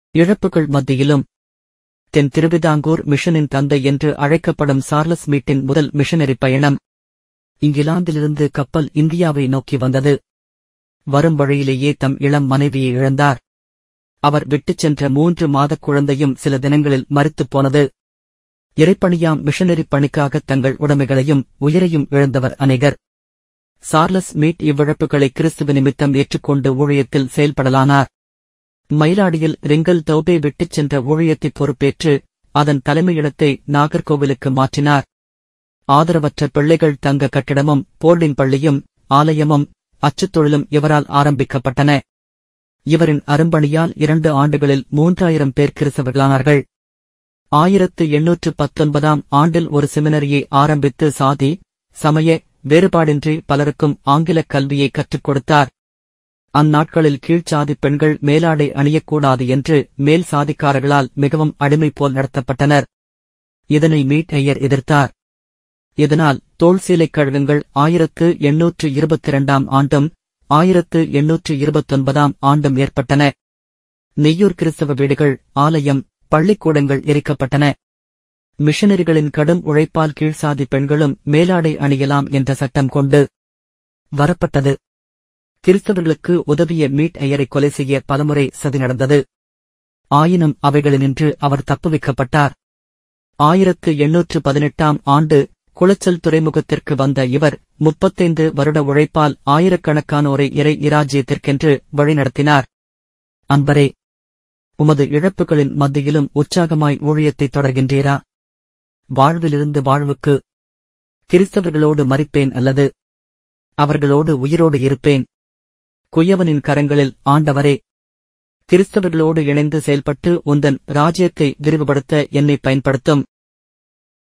இழப்புகள் மத்தியிலும் தென் திருவிதாங்கூர் மிஷனின் தந்தை என்று அழைக்கப்படும் சார்லஸ் மீட்டின் முதல் மிஷனரி பயணம் இங்கிலாந்திலிருந்து கப்பல் இந்தியாவை நோக்கி வந்தது வரும் வழியிலேயே தம் இளம் மனைவியை இழந்தார் அவர் விட்டுச் சென்ற மூன்று மாதக் குழந்தையும் சில தினங்களில் மரித்துப் போனது இறைப்பணியாம் மிஷனரி பணிக்காக தங்கள் உடைமைகளையும் உயிரையும் இழந்தவர் அநேகர் சார்லஸ் மீட் இவ்விழப்புகளை கிறிஸ்துவ நிமித்தம் ஏற்றுக்கொண்டு ஊழியத்தில் செயல்படலானார் மயிலாடியில் ரிங்கல் தௌபே விட்டுச் சென்ற ஊழியத்தை பொறுப்பேற்று அதன் தலைமையிடத்தை நாகர்கோவிலுக்கு மாற்றினார் ஆதரவற்ற பிள்ளைகள் தங்க கட்டிடமும் போர்டிங் பள்ளியும் ஆலயமும் அச்சுத் தொழிலும் இவரால் ஆரம்பிக்கப்பட்டன இவரின் அரும்பணியால் இரண்டு ஆண்டுகளில் மூன்றாயிரம் பேர் கிறிஸ்தவர்களானார்கள் ஆயிரத்து எண்ணூற்று பத்தொன்பதாம் ஆண்டில் ஒரு செமினரியை ஆரம்பித்து சாதி சமய வேறுபாடின்றி பலருக்கும் ஆங்கிலக் கல்வியை கற்றுக் கொடுத்தார் அந்நாட்களில் கீழ்ச்சாதிப் பெண்கள் மேலாடை அணியக்கூடாது என்று மேல் சாதிக்காரர்களால் மிகவும் அடிமை போல் நடத்தப்பட்டனர் இதனை மீட் ஐயர் எதிர்த்தார் இதனால் தோல் சீலைக் கழகங்கள் ஆயிரத்து எண்ணூற்று இருபத்தி இரண்டாம் ஆண்டும் ஆயிரத்து எண்ணூற்று இருபத்தொன்பதாம் ஆண்டும் ஏற்பட்டன நெய்யூர் கிறிஸ்தவ வீடுகள் ஆலயம் பள்ளிக்கூடங்கள் எரிக்கப்பட்டன மிஷனரிகளின் கடும் உழைப்பால் கீழ்சாதி பெண்களும் மேலாடை அணியலாம் என்ற சட்டம் கொண்டு வரப்பட்டது கிறிஸ்தவர்களுக்கு உதவிய மீட் ஐயரை கொலை செய்ய பலமுறை சதி நடந்தது ஆயினும் அவைகளினின்று அவர் தப்புவிக்கப்பட்டார் ஆயிரத்து எண்ணூற்று பதினெட்டாம் ஆண்டு குளச்சல் துறைமுகத்திற்கு வந்த இவர் முப்பத்தைந்து வருட உழைப்பால் ஆயிரக்கணக்கானோரை இறை இராஜ்யத்திற்கென்று வழிநடத்தினார் அன்பரே உமது இழப்புகளின் மத்தியிலும் உற்சாகமாய் ஊழியத்தைத் தொடர்கின்றீரா வாழ்விலிருந்து வாழ்வுக்கு கிறிஸ்தவர்களோடு மறிப்பேன் அல்லது அவர்களோடு உயிரோடு இருப்பேன் குயவனின் கரங்களில் ஆண்டவரே கிறிஸ்தவர்களோடு இணைந்து செயல்பட்டு உந்தன் ராஜ்யத்தை விரிவுபடுத்த என்னை பயன்படுத்தும்